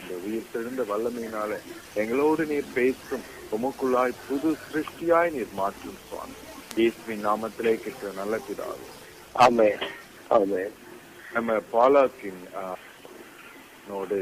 இந்த உயிர் தெழுந்த வல்லமையினால எங்களோடு நீர் பேசும் உமக்குள்ளாய் புது சிருஷ்டியாய் நீர் மாற்றும் சுவாமி இயேசுவின் நாமத்திலே கிட்ட நல்ல பிதாவே ஆமே ஆமே நம்ம பாலாக்கின் ஆஹ், நோடு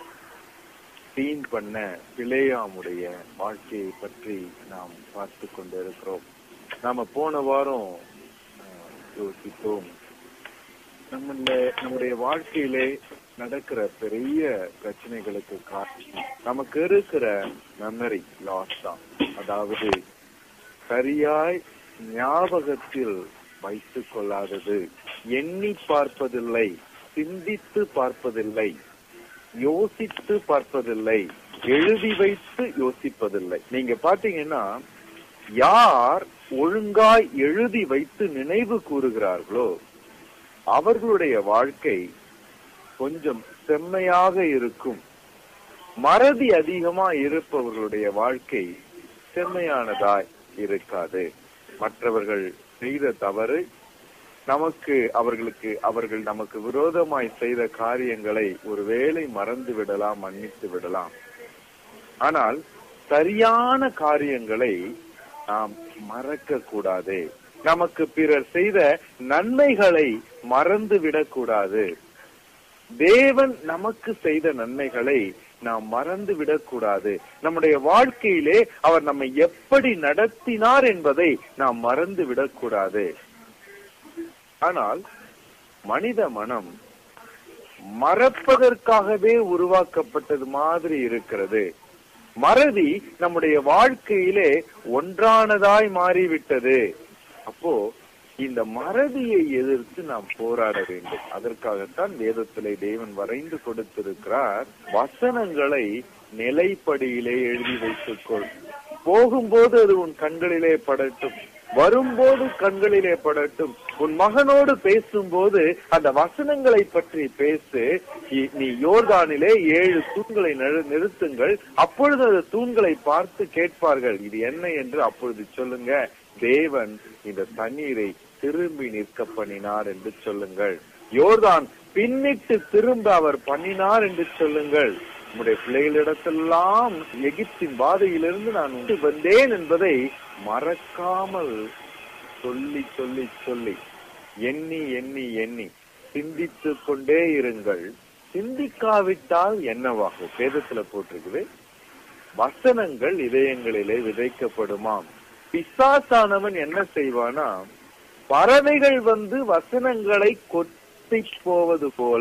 தீன் பண்ண பிளேயாமுடைய வாழ்க்கையை பற்றி நாம் பார்த்து கொண்டிருக்கிறோம் நாம போன வாரம் ஆஹ், யோசித்தோம் நம்மள நம்முடைய வாழ்க்கையிலே நடக்கிற பெரிய பிரச்சனைகளுக்கு காரணம் நமக்கு இருக்கிற மெமரி லாஸ் தான் அதாவது சரியாய் ஞாபகத்தில் வைத்துக் கொள்ளாதது எண்ணி பார்ப்பதில்லை சிந்தித்து பார்ப்பதில்லை யோசித்து பார்ப்பதில்லை எழுதி வைத்து யோசிப்பதில்லை நீங்க பாத்தீங்கன்னா யார் ஒழுங்காய் எழுதி வைத்து நினைவு கூறுகிறார்களோ அவர்களுடைய வாழ்க்கை கொஞ்சம் செம்மையாக இருக்கும் மறதி அதிகமா இருப்பவர்களுடைய வாழ்க்கை செம்மையானதாய் இருக்காது மற்றவர்கள் செய்த தவறு நமக்கு அவர்களுக்கு அவர்கள் நமக்கு விரோதமாய் செய்த காரியங்களை ஒருவேளை மறந்து விடலாம் மன்னித்து விடலாம் ஆனால் சரியான காரியங்களை நாம் மறக்க கூடாது நமக்கு பிறர் செய்த நன்மைகளை மறந்து விடக்கூடாது தேவன் நமக்கு செய்த நன்மைகளை நாம் மறந்து விடக்கூடாது நம்முடைய வாழ்க்கையிலே அவர் நம்மை எப்படி நடத்தினார் என்பதை நாம் மறந்து விடக்கூடாது ஆனால் மனித மனம் மறப்பதற்காகவே உருவாக்கப்பட்டது மாதிரி இருக்கிறது மறதி நம்முடைய வாழ்க்கையிலே ஒன்றானதாய் மாறிவிட்டது அப்போ இந்த மறதியை எதிர்த்து நாம் போராட வேண்டும் அதற்காகத்தான் வேதத்திலே தேவன் வரைந்து கொடுத்திருக்கிறார் வசனங்களை நிலைப்படியிலே எழுதி வைத்துக்கொள் போகும்போது அது உன் கண்களிலே படட்டும் வரும்போது கண்களிலே படட்டும் உன் மகனோடு பேசும்போது அந்த வசனங்களை பற்றி பேசு இ- நீ யோர்தானிலே ஏழு தூண்களை நிறு- நிறுத்துங்கள் அப்பொழுது அந்த தூண்களை பார்த்து கேட்பார்கள் இது என்ன என்று அப்பொழுது சொல்லுங்க தேவன் இந்த தண்ணீரை திரும்பி நிற்க பண்ணினார் என்று சொல்லுங்கள் யோர்தான் பின்னிட்டு திரும்ப அவர் பண்ணினார் என்று சொல்லுங்கள் உம்முடைய பிள்ளைகளிடத்தெல்லாம் எகிப்தின் பாதையிலிருந்து நான் உண்டு வந்தேன் என்பதை மறக்காமல் சொல்லி சொல்லி சொல்லி எண்ணி எண்ணி எண்ணி சிந்தித்துக் கொண்டே இருங்கள் சிந்திக்காவிட்டால் என்னவாகும் வேதத்துல போட்டிருக்குது வசனங்கள் இதயங்களிலே விதைக்கப்படுமாம் பிசாசானவன் என்ன செய்வானா பறவைகள் வந்து வசனங்களை கொத்தி போவது போல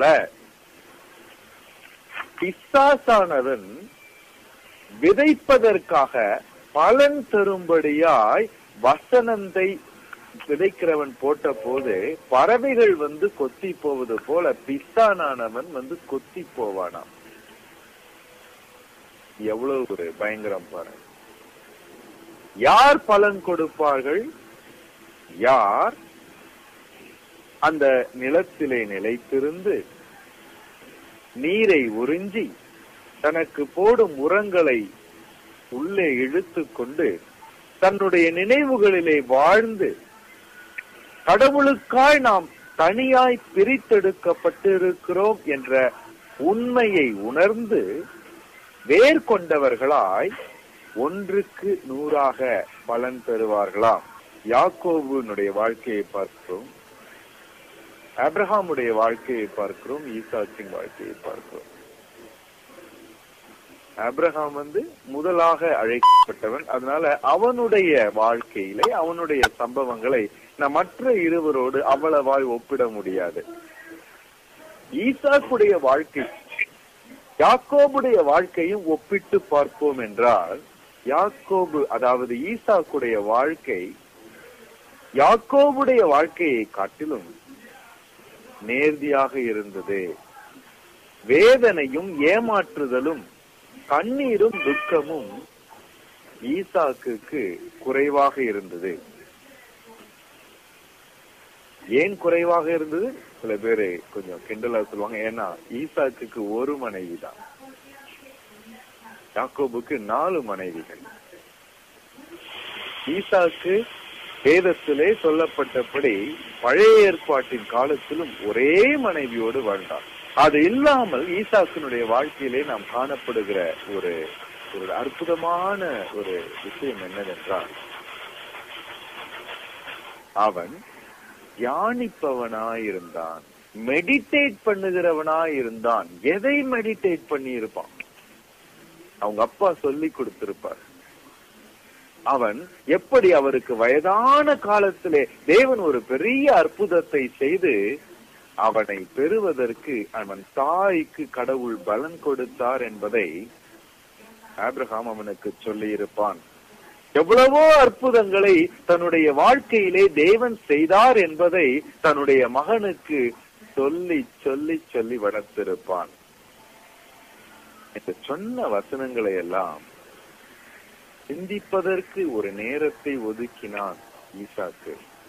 பிசாசானவன் விதைப்பதற்காக பலன் தரும்படியாய் வசனத்தை விதைக்கிறவன் போட்ட போது பறவைகள் வந்து கொத்தி போவது போல பிசானானவன் வந்து கொத்தி போவானாம் எவ்வளவு ஒரு பயங்கரம் பாருங்க யார் பலன் கொடுப்பார்கள் யார் அந்த நிலத்திலே நிலைத்திருந்து நீரை உறிஞ்சி தனக்கு போடும் உரங்களை உள்ளே இழுத்துக் கொண்டு தன்னுடைய நினைவுகளிலே வாழ்ந்து கடவுளுக்காய் நாம் தனியாய் பிரித்தெடுக்கப்பட்டிருக்கிறோம் என்ற உண்மையை உணர்ந்து வேர் கொண்டவர்களாய் ஒன்றுக்கு நூறாக பலன் பெறுவார்களாம் யாக்கோபுனுடைய வாழ்க்கையை பார்க்கிறோம் அப்ரஹாமுடைய வாழ்க்கையை பார்க்கிறோம் ஈசாக்கின் வாழ்க்கையை பார்க்கிறோம் அப்ரஹாம் வந்து முதலாக அழைக்கப்பட்டவன் அதனால அவனுடைய வாழ்க்கையிலே அவனுடைய சம்பவங்களை நம் மற்ற இருவரோடு அவ்வளவாய் ஒப்பிட முடியாது ஈசாக்குடைய வாழ்க்கை யாக்கோபுடைய வாழ்க்கையும் ஒப்பிட்டு பார்ப்போம் என்றால் யாக்கோபு அதாவது ஈசாக்குடைய வாழ்க்கை யாக்கோபுடைய வாழ்க்கையை காட்டிலும் நேர்த்தியாக இருந்தது வேதனையும் ஏமாற்றுதலும் கண்ணீரும் துக்கமும் ஈசாக்குக்கு குறைவாக இருந்தது ஏன் குறைவாக இருந்தது சில பேரு கொஞ்சம் கிண்டலா சொல்லுவாங்க ஏன்னா ஈசாக்குக்கு ஒரு மனைவி தான் யாக்கோபுக்கு நாலு மனைவிகள் ஈசாக்கு வேதத்திலே சொல்லப்பட்டபடி பழைய ஏற்பாட்டின் காலத்திலும் ஒரே மனைவியோடு வாழ்ந்தார் அது இல்லாமல் ஈசாக்கினுடைய வாழ்க்கையிலே நாம் காணப்படுகிற ஒரு ஒரு அற்புதமான ஒரு விஷயம் என்னவென்றால் அவன் தியானிப்பவனாயிருந்தான் மெடிடேட் பண்ணுகிறவனாயிருந்தான் எதை மெடிடேட் பண்ணி இருப்பான் அவங்க அப்பா சொல்லி கொடுத்திருப்பார் அவன் எப்படி அவருக்கு வயதான காலத்திலே தேவன் ஒரு பெரிய அற்புதத்தை செய்து அவனை பெறுவதற்கு அவன் தாய்க்கு கடவுள் பலன் கொடுத்தார் என்பதை ஆபிரகாம் அவனுக்கு சொல்லி இருப்பான் எவ்வளவோ அற்புதங்களை தன்னுடைய வாழ்க்கையிலே தேவன் செய்தார் என்பதை தன்னுடைய மகனுக்கு சொல்லி சொல்லி சொல்லி வளர்த்திருப்பான் இந்த சொன்ன வசனங்களை எல்லாம் சிந்திப்பதற்கு ஒரு நேரத்தை ஒதுக்கினான் ஈசாக்கு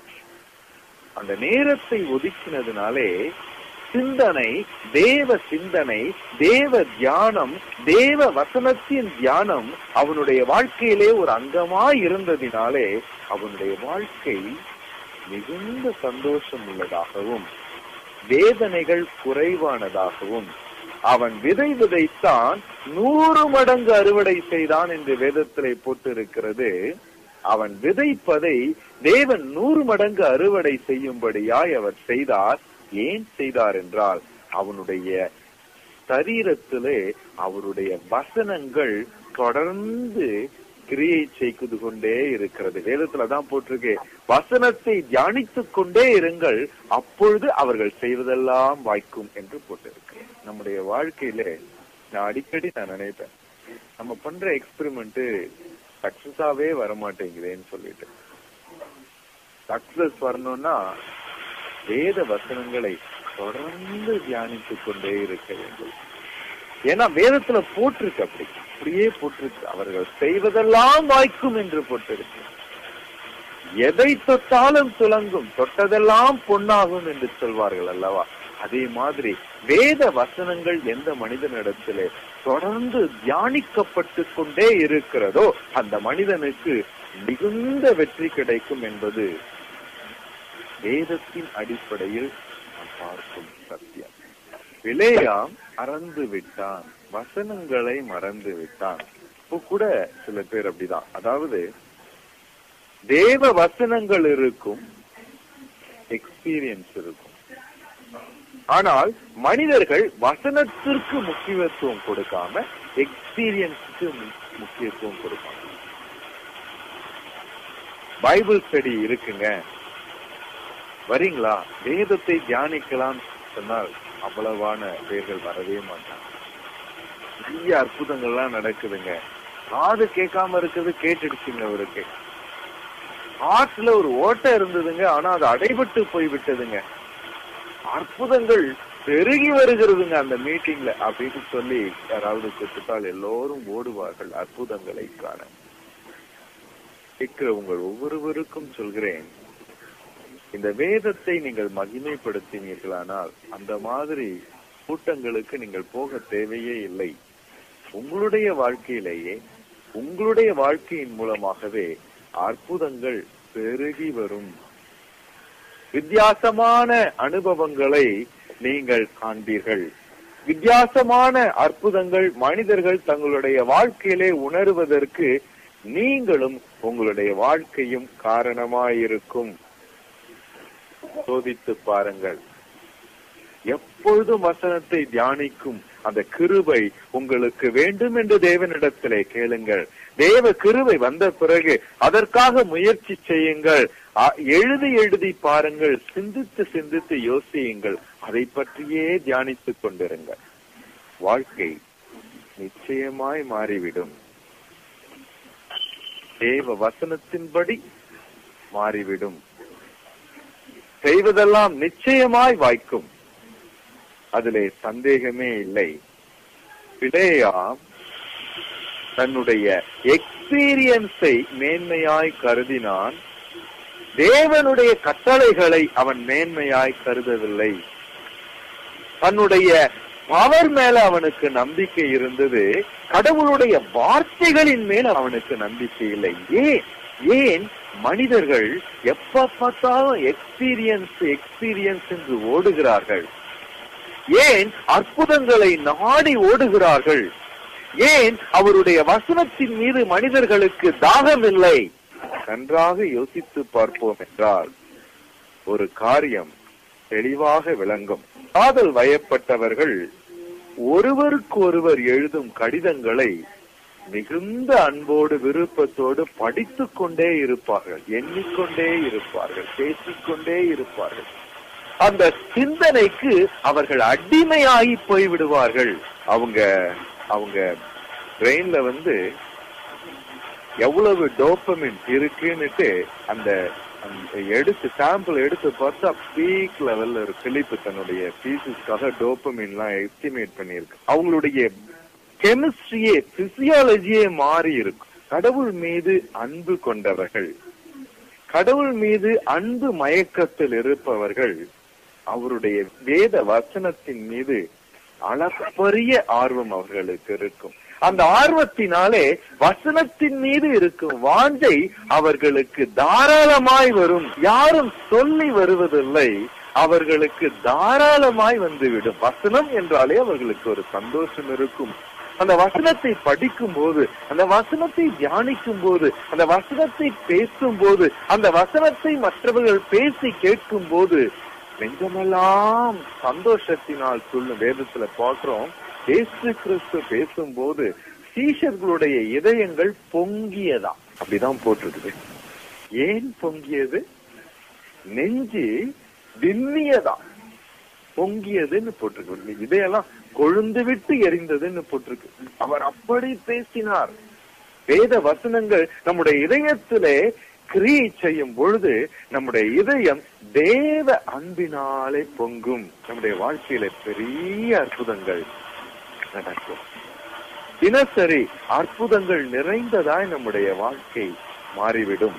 அந்த நேரத்தை ஒதுக்கினதுனாலே சிந்தனை தேவ சிந்தனை தேவ தியானம் தேவ வசனத்தின் தியானம் அவனுடைய வாழ்க்கையிலே ஒரு அங்கமாய் இருந்ததினாலே அவனுடைய வாழ்க்கை மிகுந்த சந்தோஷம் உள்ளதாகவும் வேதனைகள் குறைவானதாகவும் அவன் விதை விதைத்தான் நூறு மடங்கு அறுவடை செய்தான் என்று வேதத்திலே போட்டிருக்கிறது அவன் விதைப்பதை தேவன் நூறு மடங்கு அறுவடை செய்யும்படியாய் அவர் செய்தார் ஏன் செய்தார் என்றால் அவனுடைய சரீரத்திலே அவருடைய வசனங்கள் தொடர்ந்து கிரியை செய்து கொண்டே இருக்கிறது வேதத்துல தான் போட்டிருக்கு வசனத்தை தியானித்துக் கொண்டே இருங்கள் அப்பொழுது அவர்கள் செய்வதெல்லாம் வாய்க்கும் என்று போட்டிருக்கு நம்முடைய வாழ்க்கையில நான் அடிக்கடி நான் நினைப்பேன் நம்ம பண்ற எக்ஸ்பெரிமெண்ட் சக்சஸாவே வரமாட்டேங்குதேன்னு சொல்லிட்டு சக்சஸ் வரணும்னா வேத வசனங்களை தொடர்ந்து தியானித்துக் கொண்டே இருக்க வேண்டும் ஏன்னா வேதத்துல போட்டிருக்கு அப்படி அப்படியே போட்டிருக்கு அவர்கள் செய்வதெல்லாம் வாய்க்கும் என்று போட்டிருக்கு எதை தொட்டாலும் துலங்கும் தொட்டதெல்லாம் பொன்னாகும் என்று சொல்வார்கள் அல்லவா அதே மாதிரி வேத வசனங்கள் எந்த மனிதனிடத்திலே தொடர்ந்து தியானிக்கப்பட்டு கொண்டே இருக்கிறதோ அந்த மனிதனுக்கு மிகுந்த வெற்றி கிடைக்கும் என்பது வேதத்தின் அடிப்படையில் நாம் பார்க்கும் சத்தியம் விளையாம் மறந்து விட்டான் வசனங்களை மறந்து விட்டான் இப்போ கூட சில பேர் அப்படிதான் அதாவது தேவ வசனங்கள் இருக்கும் எக்ஸ்பீரியன்ஸ் இருக்கும் ஆனால் மனிதர்கள் வசனத்திற்கு முக்கியத்துவம் கொடுக்காம எக்ஸ்பீரியன்ஸுக்கு முக்கியத்துவம் கொடுப்பாங்க பைபிள் ஸ்டடி இருக்குங்க வரீங்களா வேதத்தை தியானிக்கலாம் சொன்னால் அவ்வளவான பேர்கள் வரவே மாட்டாங்க நிறைய அற்புதங்கள்லாம் நடக்குதுங்க காது கேட்காம இருக்கிறது கேட்டுடுச்சுங்க அவருக்கு ஆற்றுல ஒரு ஓட்டை இருந்ததுங்க ஆனா அது அடைபட்டு போய் விட்டதுங்க அற்புதங்கள் பெருகி வருகிறதுங்க அந்த மீட்டிங்ல அப்படின்னு சொல்லி யாராவது கொடுத்தால் எல்லோரும் ஓடுவார்கள் அற்புதங்களை காண கேட்கிற உங்கள் ஒவ்வொருவருக்கும் சொல்கிறேன் இந்த வேதத்தை நீங்கள் மகிமைப்படுத்தினீர்களானால் அந்த மாதிரி கூட்டங்களுக்கு நீங்கள் போக தேவையே இல்லை உங்களுடைய வாழ்க்கையிலேயே உங்களுடைய வாழ்க்கையின் மூலமாகவே அற்புதங்கள் பெருகி வரும் வித்தியாசமான அனுபவங்களை நீங்கள் காண்பீர்கள் வித்தியாசமான அற்புதங்கள் மனிதர்கள் தங்களுடைய வாழ்க்கையிலே உணர்வதற்கு நீங்களும் உங்களுடைய வாழ்க்கையும் காரணமாயிருக்கும் சோதித்து பாருங்கள் எப்பொழுதும் வசனத்தை தியானிக்கும் அந்த கிருபை உங்களுக்கு வேண்டும் என்று தேவனிடத்திலே கேளுங்கள் தேவ கிருபை வந்த பிறகு அதற்காக முயற்சி செய்யுங்கள் எழுதி எழுதி பாருங்கள் சிந்தித்து சிந்தித்து யோசியுங்கள் அதை பற்றியே தியானித்துக் கொண்டிருங்கள் வாழ்க்கை நிச்சயமாய் மாறிவிடும் தேவ வசனத்தின்படி மாறிவிடும் செய்வதெல்லாம் நிச்சயமாய் வாய்க்கும் அதிலே சந்தேகமே இல்லை பிளேயாம் தன்னுடைய எக்ஸ்பீரியன்ஸை மேன்மையாய் கருதினான் தேவனுடைய கட்டளைகளை அவன் மேன்மையாய் கருதவில்லை தன்னுடைய பவர் மேல அவனுக்கு நம்பிக்கை இருந்தது கடவுளுடைய வார்த்தைகளின் மேல் அவனுக்கு நம்பிக்கை இல்லை ஏன் ஏன் மனிதர்கள் எப்ப பார்த்தாலும் எக்ஸ்பீரியன்ஸ் எக்ஸ்பீரியன்ஸ் என்று ஓடுகிறார்கள் ஏன் அற்புதங்களை நாடி ஓடுகிறார்கள் ஏன் அவருடைய வசனத்தின் மீது மனிதர்களுக்கு தாகமில்லை நன்றாக யோசித்து பார்ப்போம் என்றால் ஒரு காரியம் தெளிவாக விளங்கும் காதல் வயப்பட்டவர்கள் ஒருவருக்கு ஒருவர் எழுதும் கடிதங்களை மிகுந்த அன்போடு விருப்பத்தோடு படித்துக் கொண்டே இருப்பார்கள் எண்ணிக்கொண்டே இருப்பார்கள் பேசிக்கொண்டே இருப்பார்கள் அந்த சிந்தனைக்கு அவர்கள் அடிமையாகி போய்விடுவார்கள் அவங்க அவங்க பிரெயின்ல வந்து எவ்வளவு டோப்பமின் இருக்குன்னுட்டு அந்த அந்த எடுத்து சாம்பிள் எடுத்து பார்த்தா பீக் லெவல்ல ஒரு பிலிப்பு தன்னுடைய பீசஸ்க்காக டோப்பமின்லாம் எஸ்டிமேட் பண்ணியிருக்கு அவங்களுடைய கெமிஸ்ட்ரியே பிசியாலஜியே மாறி இருக்கும் கடவுள் மீது அன்பு கொண்டவர்கள் கடவுள் மீது அன்பு மயக்கத்தில் இருப்பவர்கள் அவருடைய வேத வசனத்தின் மீது அளப்பரிய ஆர்வம் அவர்களுக்கு இருக்கும் அந்த ஆர்வத்தினாலே வசனத்தின் மீது இருக்கும் வாஞ்சை அவர்களுக்கு தாராளமாய் வரும் யாரும் சொல்லி வருவதில்லை அவர்களுக்கு தாராளமாய் வந்துவிடும் வசனம் என்றாலே அவர்களுக்கு ஒரு சந்தோஷம் இருக்கும் அந்த வசனத்தை படிக்கும் போது அந்த வசனத்தை தியானிக்கும் போது அந்த வசனத்தை பேசும் போது அந்த வசனத்தை மற்றவர்கள் பேசி கேட்கும் போது நெஞ்சமெல்லாம் சந்தோஷத்தினால் சொல்லும் வேதத்துல பார்க்கிறோம் இயேசு கிறிஸ்து பேசும்போது சீஷர்களுடைய இதயங்கள் பொங்கியதா அப்படிதான் போட்டிருக்குது ஏன் பொங்கியது நெஞ்சு விண்ணியதா பொங்கியதுன்னு போட்டிருக்கு இதையெல்லாம் கொழுந்து விட்டு எரிந்ததுன்னு போட்டிருக்கு அவர் அப்படி பேசினார் வேத வசனங்கள் நம்முடைய இதயத்திலே கிரியை செய்யும் பொழுது நம்முடைய இதயம் தேவ அன்பினாலே பொங்கும் நம்முடைய வாழ்க்கையில பெரிய அற்புதங்கள் நடக்கும் தினசரி அற்புதங்கள் நிறைந்ததாய் நம்முடைய வாழ்க்கை மாறிவிடும்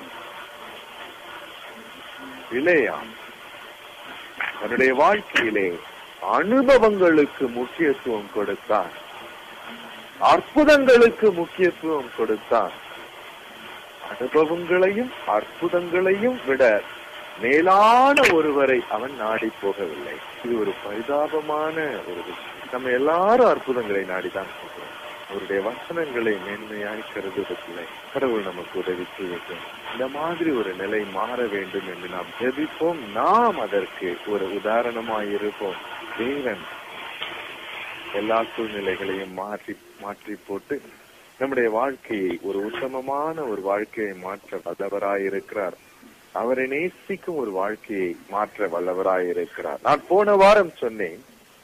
இல்லையா தன்னுடைய வாழ்க்கையிலே அனுபவங்களுக்கு முக்கியத்துவம் கொடுத்தார் அற்புதங்களுக்கு முக்கியத்துவம் கொடுத்தார் அனுபவங்களையும் அற்புதங்களையும் விட மேலான ஒருவரை அவன் நாடி போகவில்லை இது ஒரு பரிதாபமான ஒரு விஷயம் நம்ம எல்லாரும் அற்புதங்களை நாடிதான் போகிறோம் அவருடைய வசனங்களை மேன்மையாய் கருதுவதில்லை கடவுள் நமக்கு உதவி செய்யட்டும் இந்த மாதிரி ஒரு நிலை மாற வேண்டும் என்று நாம் ஜெபிப்போம் நாம் அதற்கு ஒரு உதாரணமாய் இருப்போம் தேவன் எல்லா சூழ்நிலைகளையும் மாற்றி மாற்றி போட்டு நம்முடைய வாழ்க்கையை ஒரு உத்தமமான ஒரு வாழ்க்கையை மாற்ற வல்லவராய் இருக்கிறார் அவரை நேசிக்கும் ஒரு வாழ்க்கையை மாற்ற வல்லவராய் இருக்கிறார் நான் போன வாரம் சொன்னேன்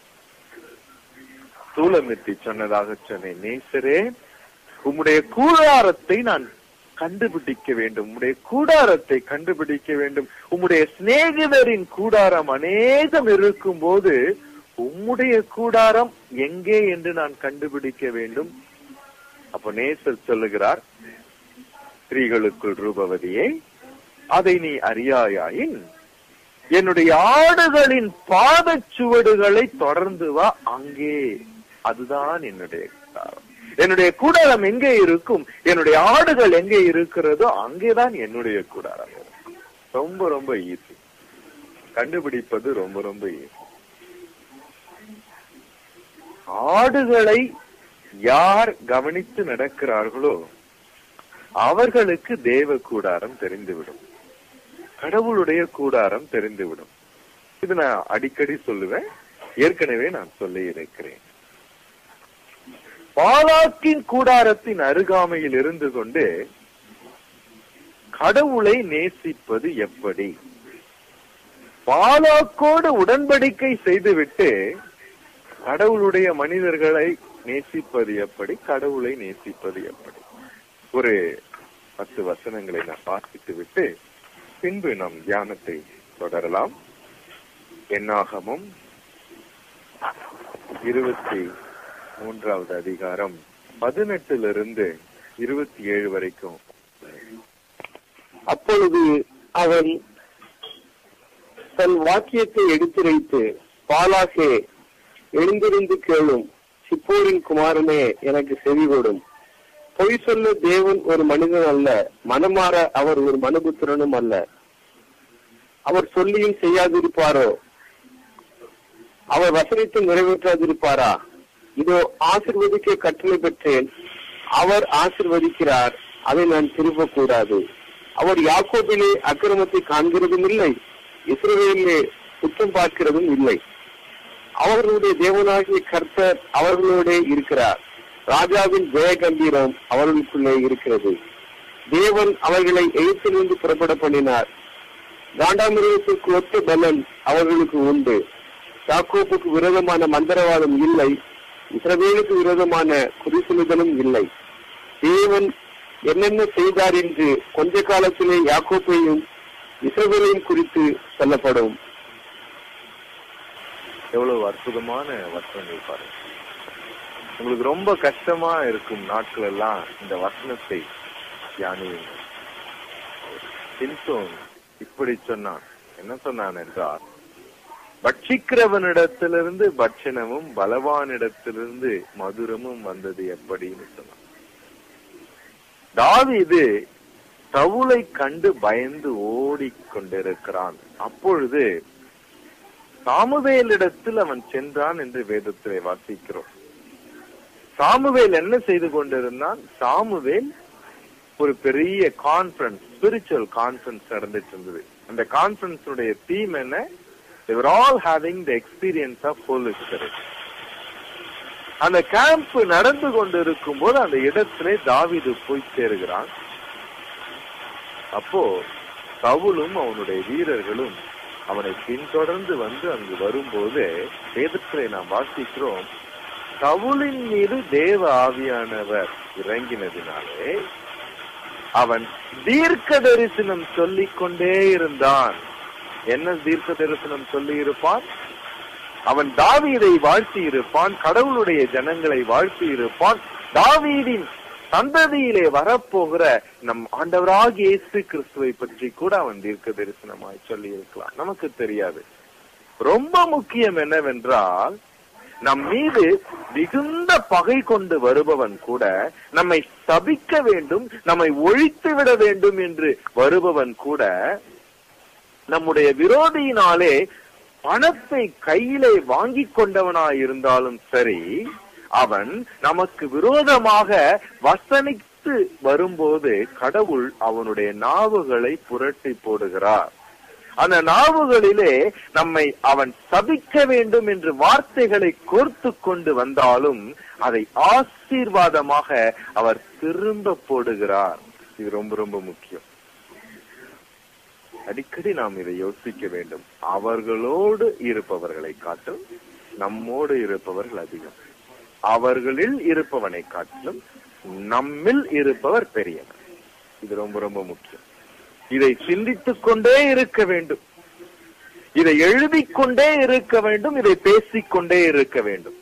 சூலமித்தி சொன்னதாக சொன்னேன் நேசரே உம்முடைய கூடாரத்தை நான் கண்டுபிடிக்க வேண்டும் உம்முடைய கூடாரத்தை கண்டுபிடிக்க வேண்டும் உம்முடைய சிநேகிதரின் கூடாரம் அநேகம் இருக்கும் போது உம்முடைய கூடாரம் எங்கே என்று நான் கண்டுபிடிக்க வேண்டும் அப்ப நேசர் சொல்லுகிறார் ஸ்திரீகளுக்குள் ரூபவதியே அதை நீ அறியாயாயின் என்னுடைய ஆடுகளின் பாதச்சுவடுகளை தொடர்ந்து வா அங்கே அதுதான் என்னுடைய கூடாரம் என்னுடைய கூடாரம் எங்கே இருக்கும் என்னுடைய ஆடுகள் எங்கே இருக்கிறதோ அங்கேதான் என்னுடைய கூடாரம் இருக்கும் ரொம்ப ரொம்ப ஈஸி கண்டுபிடிப்பது ரொம்ப ரொம்ப ஈஸி ஆடுகளை யார் கவனித்து நடக்கிறார்களோ அவர்களுக்கு தேவ கூடாரம் தெரிந்துவிடும் கடவுளுடைய கூடாரம் தெரிந்துவிடும் இது நான் அடிக்கடி சொல்லுவேன் ஏற்கனவே நான் சொல்லி இருக்கிறேன் பாலாக்கின் கூடாரத்தின் அருகாமையில் இருந்து கொண்டு கடவுளை நேசிப்பது எப்படி பாலாக்கோடு உடன்படிக்கை செய்துவிட்டு கடவுளுடைய மனிதர்களை நேசிப்பது எப்படி கடவுளை நேசிப்பது எப்படி ஒரு பத்து வசனங்களை நான் வாசித்து விட்டு பின்பு நம் தியானத்தை தொடரலாம் என்னாகமும் இருபத்தி மூன்றாவது அதிகாரம் பதினெட்டிலிருந்து இருபத்தி ஏழு வரைக்கும் அப்பொழுது அவன் தன் வாக்கியத்தை எடுத்துரைத்து பாலாகே எழுந்திருந்து கேளும் சிப்போரின் குமாரனே எனக்கு செவி கொடும் பொய் சொல்ல தேவன் ஒரு மனிதன் அல்ல மனமாற அவர் ஒரு மனுபுத்திரனும் அல்ல அவர் சொல்லியும் செய்யாதிருப்பாரோ அவர் வசனத்தை நிறைவேற்றாதிருப்பாரா இதோ ஆசிர்வதிக்க கட்டளை பெற்றேன் அவர் ஆசிர்வதிக்கிறார் அதை நான் திரும்பக்கூடாது அவர் யாக்கோபிலே அக்கிரமத்தை காண்கிறதும் இல்லை இஸ்ரவேலிலே குற்றம் பார்க்கிறதும் இல்லை அவர்களுடைய தேவனாகிய கர்த்தர் அவர்களோட இருக்கிறார் ராஜாவின் ஜெய கம்பீரம் அவர்களுக்குள்ளே இருக்கிறது தேவன் அவர்களை எகிப்திலிருந்து புறப்பட பண்ணினார் காண்டாமிருகத்திற்கு ஒத்த பலன் அவர்களுக்கு உண்டு யாக்கோப்புக்கு விரோதமான மந்திரவாதம் இல்லை இஸ்ரவேலுக்கு விரோதமான குறிசுலுதலும் இல்லை தேவன் என்னென்ன செய்தார் என்று கொஞ்ச காலத்திலே யாக்கோப்பையும் இஸ்ரவேலையும் குறித்து சொல்லப்படும் எவ்வளவு அற்புதமான வசனங்கள் பாருங்க உங்களுக்கு ரொம்ப கஷ்டமா இருக்கும் நாட்கள் எல்லாம் இந்த வசனத்தை தியானியுங்க சிம்சோன் இப்படி சொன்னான் என்ன சொன்னான் என்றால் பட்சிக்கிறவனிடத்திலிருந்து பட்சணமும் பலவானிடத்திலிருந்து மதுரமும் வந்தது எப்படின்னு சொன்னான் தாவீது சவுலை கண்டு பயந்து ஓடிக்கொண்டிருக்கிறான் அப்பொழுது சாமுவேலிடத்தில் அவன் சென்றான் என்று வேதத்திலே வாசிக்கிறோம் சாமுவேல் என்ன செய்து கொண்டிருந்தான் சாமுவேல் ஒரு பெரிய கான்ஃபரன்ஸ் ஸ்பிரிச்சுவல் கான்ஃபரன்ஸ் நடந்துட்டு இருந்தது அந்த கான்ஃபரன்ஸுடைய தீம் என்ன they were all having the experience of Holy Spirit அந்த கேம்ப் நடந்து கொண்டிருக்கும் போது அந்த இடத்திலே தாவீது போய் சேருகிறான் அப்போ சவுலும் அவனுடைய வீரர்களும் அவனை பின்தொடர்ந்து வந்து அங்கு வரும்போது வேதத்திலே நாம் வாசிக்கிறோம் சவுலின் மீது தேவ ஆவியானவர் இறங்கினதினாலே அவன் தீர்க்க தரிசனம் சொல்லிக் கொண்டே இருந்தான் என்ன தீர்க்க தரிசனம் சொல்லி இருப்பான் அவன் தாவீதை வாழ்த்தி இருப்பான் கடவுளுடைய ஜனங்களை வாழ்த்தி இருப்பான் தாவீதின் சந்ததியிலே வரப்போகிற நம் ஆண்டவராகிய இயேசு கிறிஸ்துவை பற்றி கூட அவன் தீர்க்க தரிசனமாய் சொல்லி இருக்கலாம் நமக்கு தெரியாது ரொம்ப முக்கியம் என்னவென்றால் நம் மீது மிகுந்த பகை கொண்டு வருபவன் கூட நம்மை சபிக்க வேண்டும் நம்மை ஒழித்து விட வேண்டும் என்று வருபவன் கூட நம்முடைய விரோதியினாலே பணத்தை கையிலே வாங்கிக் கொண்டவனாய் இருந்தாலும் சரி அவன் நமக்கு விரோதமாக வசனித்து வரும்போது கடவுள் அவனுடைய நாவுகளை புரட்டி போடுகிறார் அந்த நாவுகளிலே நம்மை அவன் சபிக்க வேண்டும் என்று வார்த்தைகளை கோர்த்து கொண்டு வந்தாலும் அதை ஆசீர்வாதமாக அவர் திரும்ப போடுகிறார் இது ரொம்ப ரொம்ப முக்கியம் அடிக்கடி நாம் இதை யோசிக்க வேண்டும் அவர்களோடு இருப்பவர்களை காட்டும் நம்மோடு இருப்பவர்கள் அதிகம் அவர்களில் இருப்பவனை காட்டிலும் நம்மில் இருப்பவர் பெரியவர் இது ரொம்ப ரொம்ப முக்கியம் இதை சிந்தித்துக் கொண்டே இருக்க வேண்டும் இதை எழுதிக் கொண்டே இருக்க வேண்டும் இதை பேசிக்கொண்டே இருக்க வேண்டும்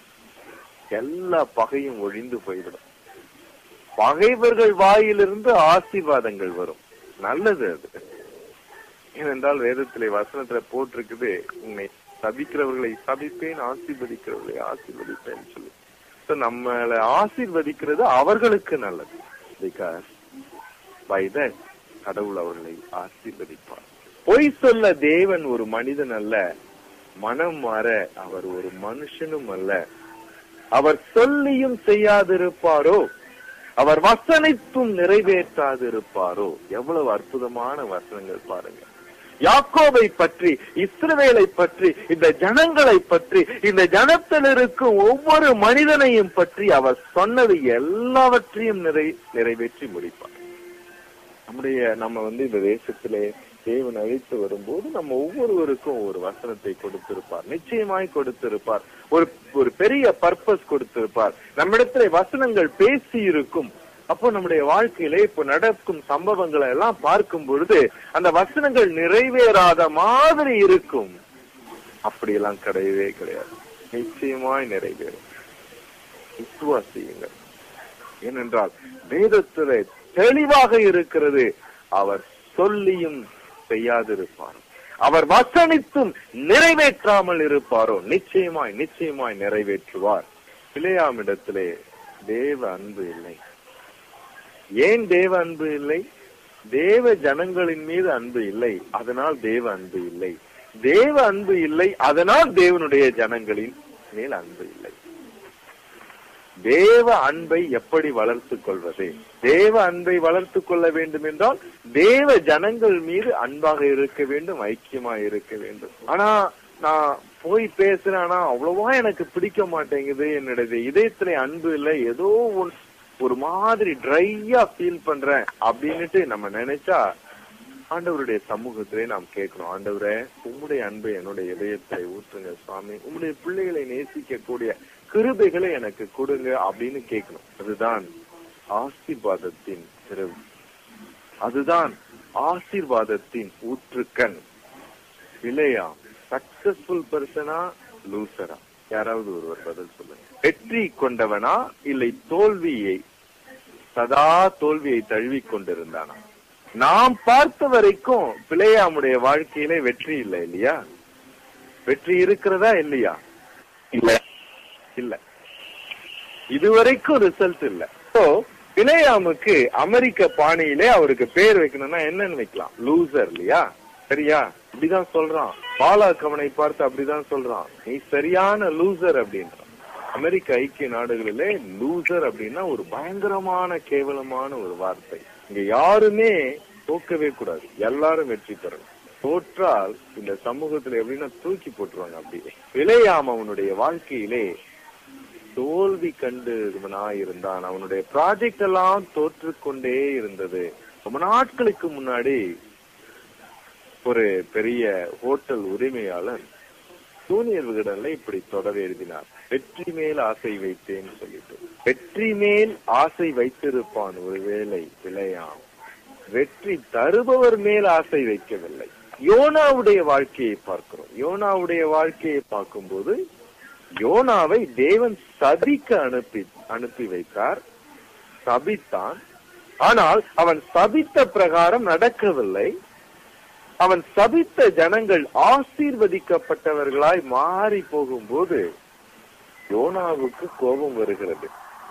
எல்லா பகையும் ஒழிந்து போய்விடும் பகைவர்கள் வாயிலிருந்து ஆசீர்வாதங்கள் வரும் நல்லது அது ஏனென்றால் வேதத்திலே வசனத்துல போட்டிருக்குது உன்னை சபிக்கிறவர்களை சபிப்பேன் ஆசீர்வதிக்கிறவர்களை ஆசீர்வதிப்பேன் சொல்லி So, நம்மளை ஆசீர்வதிக்கிறது அவர்களுக்கு நல்லது பிகாஸ் பை தட் கடவுள் அவர்களை ஆசீர்வதிப்பார் பொய் சொல்ல தேவன் ஒரு மனிதன் அல்ல மனம் மாற அவர் ஒரு மனுஷனும் அல்ல அவர் சொல்லியும் செய்யாதிருப்பாரோ அவர் வசனித்தும் நிறைவேற்றாதிருப்பாரோ எவ்வளவு அற்புதமான வசனங்கள் பாருங்க யாக்கோபை பற்றி இஸ்ரவேலை பற்றி இந்த ஜனங்களை பற்றி இந்த ஜனத்தில் இருக்கும் ஒவ்வொரு மனிதனையும் பற்றி அவர் சொன்னது எல்லாவற்றையும் நிறை நிறைவேற்றி முடிப்பார் நம்முடைய நம்ம வந்து இந்த தேசத்திலே தேவன் அழைத்து வரும்போது நம்ம ஒவ்வொருவருக்கும் ஒரு வசனத்தை கொடுத்திருப்பார் நிச்சயமாய் கொடுத்திருப்பார் ஒரு ஒரு பெரிய பர்பஸ் கொடுத்திருப்பார் நம்மிடத்துல வசனங்கள் பேசி இருக்கும் அப்போ நம்முடைய வாழ்க்கையில இப்போ நடக்கும் சம்பவங்களை எல்லாம் பார்க்கும் பொழுது அந்த வசனங்கள் நிறைவேறாத மாதிரி இருக்கும் அப்படியெல்லாம் கிடையவே கிடையாது நிச்சயமாய் நிறைவேறும் விசுவாசியுங்கள் ஏனென்றால் வேதத்திலே தெளிவாக இருக்கிறது அவர் சொல்லியும் செய்யாதிருப்பார் அவர் வசனித்தும் நிறைவேற்றாமல் இருப்பாரோ நிச்சயமாய் நிச்சயமாய் நிறைவேற்றுவார் பிள்ளையாமிடத்திலே தேவ அன்பு இல்லை ஏன் தேவ அன்பு இல்லை தேவ ஜனங்களின் மீது அன்பு இல்லை அதனால் தேவ அன்பு இல்லை தேவ அன்பு இல்லை அதனால் தேவனுடைய ஜனங்களின் மேல் அன்பு இல்லை தேவ அன்பை எப்படி வளர்த்துக் கொள்வது தேவ அன்பை வளர்த்துக் கொள்ள வேண்டும் என்றால் தேவ ஜனங்கள் மீது அன்பாக இருக்க வேண்டும் ஐக்கியமா இருக்க வேண்டும் ஆனா நான் போய் பேசுறேன் ஆனா அவ்வளவா எனக்கு பிடிக்க மாட்டேங்குது என்னுடைய இதயத்துல அன்பு இல்லை ஏதோ ஒன் ஒரு மாதிரி ட்ரையா ஃபீல் பண்றேன் அப்படின்னுட்டு நம்ம நினைச்சா ஆண்டவருடைய சமூகத்திலே நாம் கேட்கிறோம் ஆண்டவரே உம்முடைய அன்பை என்னுடைய இதயத்தை ஊற்றுங்க சுவாமி உம்முடைய பிள்ளைகளை நேசிக்கக்கூடிய கிருபைகளை எனக்கு கொடுங்க அப்படின்னு கேட்கணும் அதுதான் ஆசீர்வாதத்தின் திறவு அதுதான் ஆசீர்வாதத்தின் ஊற்றுக்கண் இல்லையா சக்சஸ்ஃபுல் பர்சனா லூசரா யாராவது ஒருவர் பதில் சொல்லுங்க வெற்றி கொண்டவனா இல்லை தோல்வியை சதா தோல்வியை தழுவி கொண்டிருந்தானா நாம் பார்த்த வரைக்கும் பிள்ளையாமுடைய வாழ்க்கையிலே வெற்றி இல்லை இல்லையா வெற்றி இருக்கிறதா இல்லையா இல்ல இல்ல இதுவரைக்கும் ரிசல்ட் இல்ல சோ பிணையாமுக்கு அமெரிக்க பாணியிலே அவருக்கு பேர் வைக்கணும்னா என்னன்னு வைக்கலாம் லூசர் இல்லையா சரியா அப்படிதான் சொல்றான் பாலாக் அவனை பார்த்து அப்படிதான் சொல்றான் நீ சரியான லூசர் அப்படின்றான் அமெரிக்க ஐக்கிய நாடுகளிலே லூசர் அப்படின்னா ஒரு பயங்கரமான கேவலமான ஒரு வார்த்தை இங்க யாருமே தோக்கவே கூடாது எல்லாரும் வெற்றி பெறணும் தோற்றால் இந்த சமூகத்துல எப்படின்னா தூக்கி போட்டுருவாங்க அப்படியே விளையாம அவனுடைய வாழ்க்கையிலே தோல்வி கண்டு இருந்தான் அவனுடைய ப்ராஜெக்ட் எல்லாம் தோற்று கொண்டே இருந்தது ரொம்ப நாட்களுக்கு முன்னாடி ஒரு பெரிய ஹோட்டல் உரிமையாளர் ஜூனியர் விகடன்ல இப்படி தொடர் எழுதினார் வெற்றி மேல் ஆசை வைத்தேன்னு சொல்லிட்டு வெற்றி மேல் ஆசை வைத்திருப்பான் ஒருவேளை விளையாம் வெற்றி தருபவர் மேல் ஆசை வைக்கவில்லை யோனாவுடைய வாழ்க்கையை பார்க்கிறோம் யோனாவுடைய வாழ்க்கையை பார்க்கும்போது யோனாவை தேவன் சபிக்க அனுப்பி அனுப்பி வைத்தார் சபித்தான் ஆனால் அவன் சபித்த பிரகாரம் நடக்கவில்லை அவன் சபித்த ஜனங்கள் ஆசீர்வதிக்கப்பட்டவர்களாய் மாறி போகும்போது யோனாவுக்கு கோபம் வருகிறது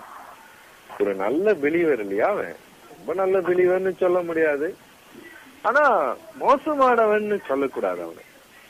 ஒரு நல்ல பிலிவர் இல்லையா அவன் ரொம்ப நல்ல பிலிவர்னு சொல்ல முடியாது ஆனா மோசமானவன்னு சொல்லக்கூடாது அவனை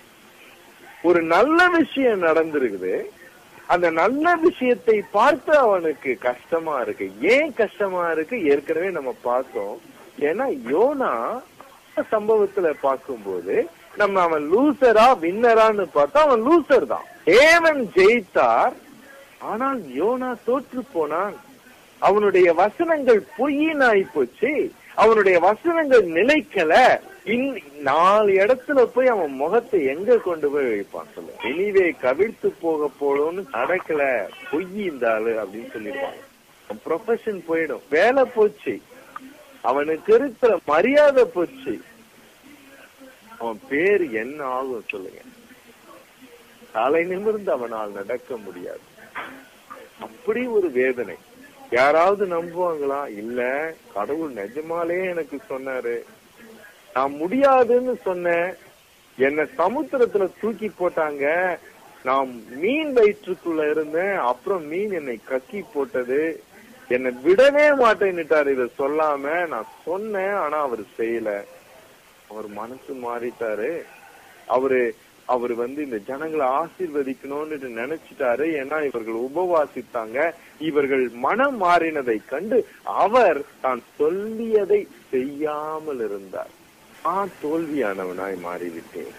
ஒரு நல்ல விஷயம் நடந்திருக்குது அந்த நல்ல விஷயத்தை பார்த்து அவனுக்கு கஷ்டமா இருக்கு ஏன் கஷ்டமா இருக்கு ஏற்கனவே நம்ம பார்த்தோம் ஏன்னா யோனா சம்பவத்துல பார்க்கும்போது நம்ம அவன் லூசரா வின்னரான்னு பார்த்தா அவன் லூசர் தான் தேவன் ஜெயித்தார் ஆனால் யோனா தோற்று போனான் அவனுடைய வசனங்கள் பொய்யினாய் போச்சு அவனுடைய வசனங்கள் நிலைக்கல இன் நாலு இடத்துல போய் அவன் முகத்தை எங்க கொண்டு போய் வைப்பான் சொல்லு வெளிவே கவிழ்த்து போக போடும்னு நடக்கல பொய் இந்த ஆளு அப்படின்னு சொல்லிடுவாங்க ப்ரொஃபஷன் போயிடும் வேலை போச்சு அவனுக்கு இருக்கிற மரியாதை போச்சு அவன் பேர் என்ன ஆகும் சொல்லுங்க தலை நிமிர்ந்து அவனால் நடக்க முடியாது அப்படி ஒரு வேதனை யாராவது நம்புவாங்களா இல்ல கடவுள் நிஜமாலே எனக்கு சொன்னாரு நான் முடியாதுன்னு சொன்னேன் என்ன சமுத்திரத்துல தூக்கி போட்டாங்க நான் மீன் வயிற்றுக்குள்ள இருந்தேன் அப்புறம் மீன் என்னை கக்கி போட்டது என்னை விடவே மாட்டேன்னுட்டாரு இத சொல்லாம நான் சொன்னேன் ஆனா அவர் செய்யல அவர் மனசு மாறிட்டாரு அவரு அவர் வந்து இந்த ஜனங்களை ஆசீர்வதிக்கணும்னு நினைச்சிட்டாரு ஏன்னா இவர்கள் உபவாசித்தாங்க இவர்கள் மனம் மாறினதை கண்டு அவர் தான் சொல்லியதை செய்யாமல் இருந்தார் நான் தோல்வியானவனாய் மாறிவிட்டேன்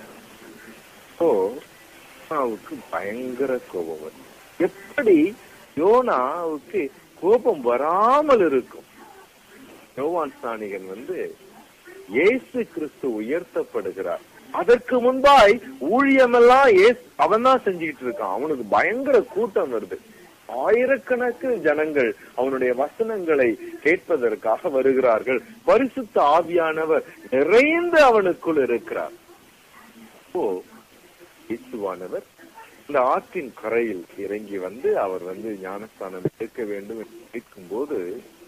ஓ யோனாவுக்கு பயங்கர கோபம் வரும் எப்படி யோனாவுக்கு கோபம் வராமல் இருக்கும் யோவான் ஸ்நானிகன் வந்து இயேசு கிறிஸ்து உயர்த்தப்படுகிறார் அதற்கு முன்பாய் ஊழியமெல்லாம் ஏசு அவன் தான் செஞ்சுக்கிட்டு இருக்கான் அவனுக்கு பயங்கர கூட்டம் வருது ஆயிரக்கணக்கு ஜனங்கள் அவனுடைய வசனங்களை கேட்பதற்காக வருகிறார்கள் பரிசுத்த ஆவியானவர் நிறைந்து அவனுக்குள் இருக்கிறார் ஓ இயேசுவானவர் இந்த ஆற்றின் கரையில் இறங்கி வந்து அவர் வந்து ஞானஸ்தானம் எடுக்க வேண்டும் என்று கேட்கும் போது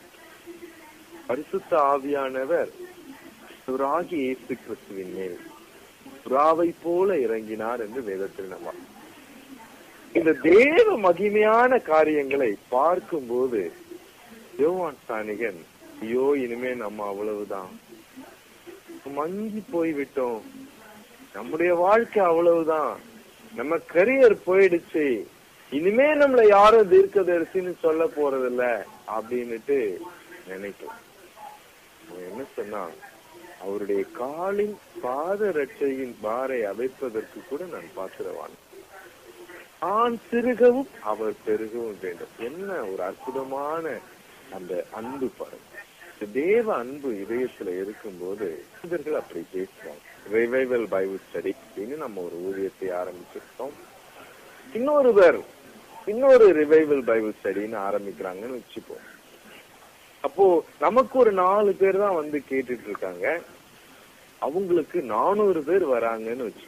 பரிசுத்த ஆவியானவர் சுராகி இயேசு கிறிஸ்துவின் மேல் சுறாவை போல இறங்கினார் என்று வேதத்தில் நம்ம இந்த தேவ மகிமையான காரியங்களை பார்க்கும்போது யோவான் ஸ்தானிகன் ஐயோ இனிமே நம்ம அவ்வளவுதான் மங்கி போய்விட்டோம் நம்முடைய வாழ்க்கை அவ்வளவுதான் நம்ம கரியர் போயிடுச்சு இனிமே நம்மள யாரும் தீர்க்கதரிசின்னு சொல்ல போறதில்ல அப்படின்னுட்டு நினைக்கலாம் அவன் என்ன சொன்னான் அவருடைய காலின் பாத ரட்சையின் பாரை அவைப்பதற்கு கூட நான் பாத்திரவான் நான் சிறுகவும் அவர் பெருகவும் வேண்டும் என்ன ஒரு அற்புதமான அந்த அன்பு பாருங்க இந்த தேவ அன்பு இதயத்துல இருக்கும்போது மனிதர்கள் அப்படி பேசுவாங்க ரிவைவல் பைபிள் ஸ்டடி அப்படின்னு நம்ம ஒரு ஊழியத்தை ஆரம்பிச்சிருக்கோம் இன்னொருவர் இன்னொரு ரிவைவல் பைபிள் ஸ்டடின்னு ஆரம்பிக்கிறாங்கன்னு வச்சுப்போம் அப்போ நமக்கு ஒரு நாலு பேர் தான் வந்து கேட்டுட்டு இருக்காங்க அவங்களுக்கு நானூறு பேர் வராங்கன்னு வச்சு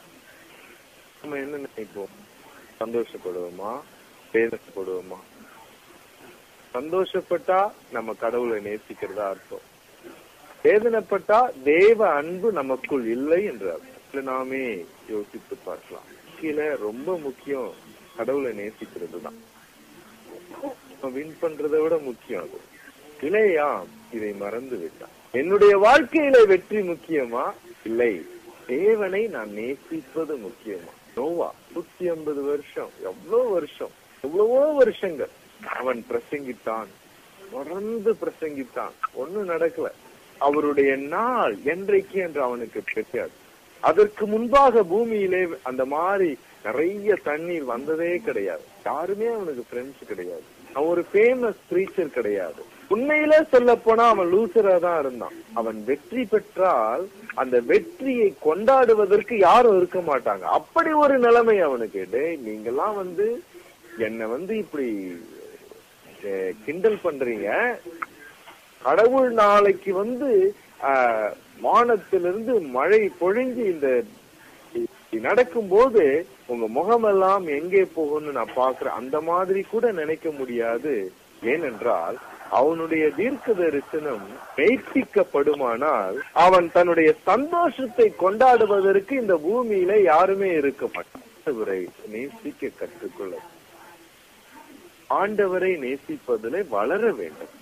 நம்ம என்ன நினைப்போம் சந்தோஷப்படுவோமா வேதனைப்படுவோமா சந்தோஷப்பட்டா நம்ம கடவுளை நேசிக்கிறதா அர்த்தம் வேதனைப்பட்டா தேவ அன்பு நமக்குள் இல்லை என்று அர்த்தம் இதுல நாமே யோசித்து பார்க்கலாம் கீழே ரொம்ப முக்கியம் கடவுளை நேசிக்கிறது தான் வின் பண்றதை விட முக்கியம் அது இல்லையா இதை மறந்து விட்டான் என்னுடைய வாழ்க்கையில வெற்றி முக்கியமா இல்லை தேவனை நான் நேசிப்பது முக்கியமா நோவா நூத்தி ஐம்பது வருஷம் எவ்வளவு வருஷம் எவ்வளவோ வருஷங்கள் அவன் பிரசங்கித்தான் தொடர்ந்து பிரசங்கித்தான் ஒண்ணும் நடக்கல அவருடைய நாள் என்றைக்கு என்று அவனுக்கு தெரியாது அதற்கு முன்பாக பூமியிலே அந்த மாதிரி நிறைய தண்ணீர் வந்ததே கிடையாது யாருமே அவனுக்கு ஃப்ரெண்ட்ஸ் கிடையாது அவன் ஒரு ஃபேமஸ் ப்ரீச்சர் கிடையாது உண்மையிலே சொல்ல போனா அவன் லூசரா தான் இருந்தான் அவன் வெற்றி பெற்றால் அந்த வெற்றியை கொண்டாடுவதற்கு யாரும் இருக்க மாட்டாங்க அப்படி ஒரு நிலைமை அவனுக்கு டேய் நீங்கெல்லாம் வந்து என்ன வந்து இப்படி அஹ், கிண்டல் பண்றீங்க கடவுள் நாளைக்கு வந்து ஆஹ், வானத்திலிருந்து மழை பொழிஞ்சு இந்த நடக்கும்போது உங்க முகமெல்லாம் எங்கே போகும்னு நான் பாக்குறேன் அந்த மாதிரி கூட நினைக்க முடியாது ஏனென்றால் அவனுடைய தீர்க்க தரிசனம் மெய்ப்பிக்கப்படுமானால் அவன் தன்னுடைய சந்தோஷத்தை கொண்டாடுவதற்கு இந்த பூமியில யாருமே இருக்க மாட்டான் ஆண்டவரை நேசிக்க கற்றுக்கொள்ள ஆண்டவரை நேசிப்பதிலே வளர வேண்டும்